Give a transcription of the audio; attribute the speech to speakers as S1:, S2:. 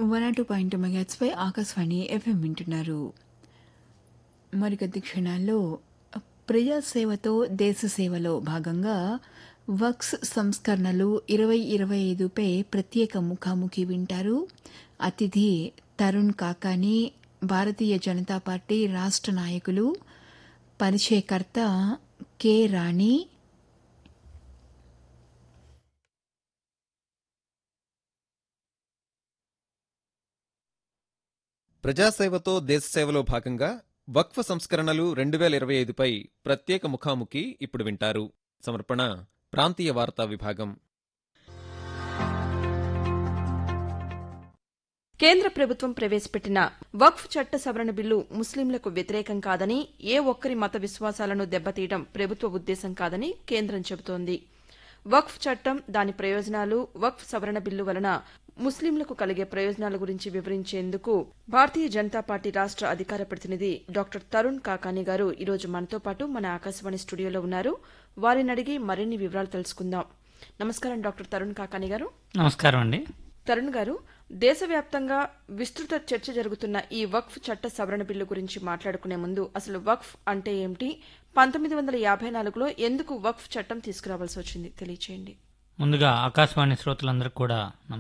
S1: one two point మెగాట్స్పై Akashvani FM వింటున్నారు మరికొద్ది క్షణాల్లో ప్రజాసేవతో దేశ సేవలో భాగంగా వక్స్ సంస్కరణలు ఇరవై ఇరవై ఐదుపై ప్రత్యేక ముఖాముఖి వింటారు అతిథి తరుణ్ కాకాని భారతీయ జనతా పార్టీ రాష్ట్ర నాయకులు పరిచయకర్త కె రాణి
S2: ప్రజాసేవతో దేశసేవలో భాగంగా వక్ఫ్ సంస్కరణలు రెండు వేల ఇరవై ఐదుపై ప్రత్యేక ముఖాముఖి ఇప్పుడు వింటారు సమర్పణ ప్రాంతీయ వార్తా విభాగం
S3: కేంద్ర ప్రభుత్వం ప్రవేశపెట్టిన వక్ఫ్ చట్ట సవరణ బిల్లు ముస్లింలకు వ్యతిరేకం కాదని ఏ ఒక్కరి మత విశ్వాసాలను దెబ్బతీయడం ప్రభుత్వ ఉద్దేశం కాదని కేంద్రం చెబుతోంది వక్ఫ్ చట్టం దాని ప్రయోజనాలు వక్ఫ్ సవరణ బిల్లు వలన ముస్లింలకు కలిగే ప్రయోజనాల గురించి వివరించేందుకు భారతీయ జనతా పార్టీ రాష్ట అధికార ప్రతినిధి డాక్టర్ తరుణ్ కాకాని గారు ఈరోజు మనతో పాటు మన ఆకాశవాణి స్టూడియోలో ఉన్నారు వారిని అడిగి మరిన్ని వివరాలు తెలుసుకుందాం నమస్కారం డాక్టర్ తరుణ్ కాకాని గారు
S4: నమస్కారం అండి
S3: తరుణ్ గారు దేశవ్యాప్తంగా విస్తృత చర్చ జరుగుతున్న ఈ వక్ఫ్ చట్ట సవరణ బిల్లు గురించి మాట్లాడుకునే ముందు అసలు వక్ఫ్ అంటే ఏమిటి పంతొమ్మిది వందల యాభై నాలుగులో ఎందుకు వక్ఫ్ చట్టం తీసుకురావాల్సి వచ్చింది తెలియచేయండి
S4: ముందుగా ఆకాశవాణి శ్రోతలందరికీ కూడా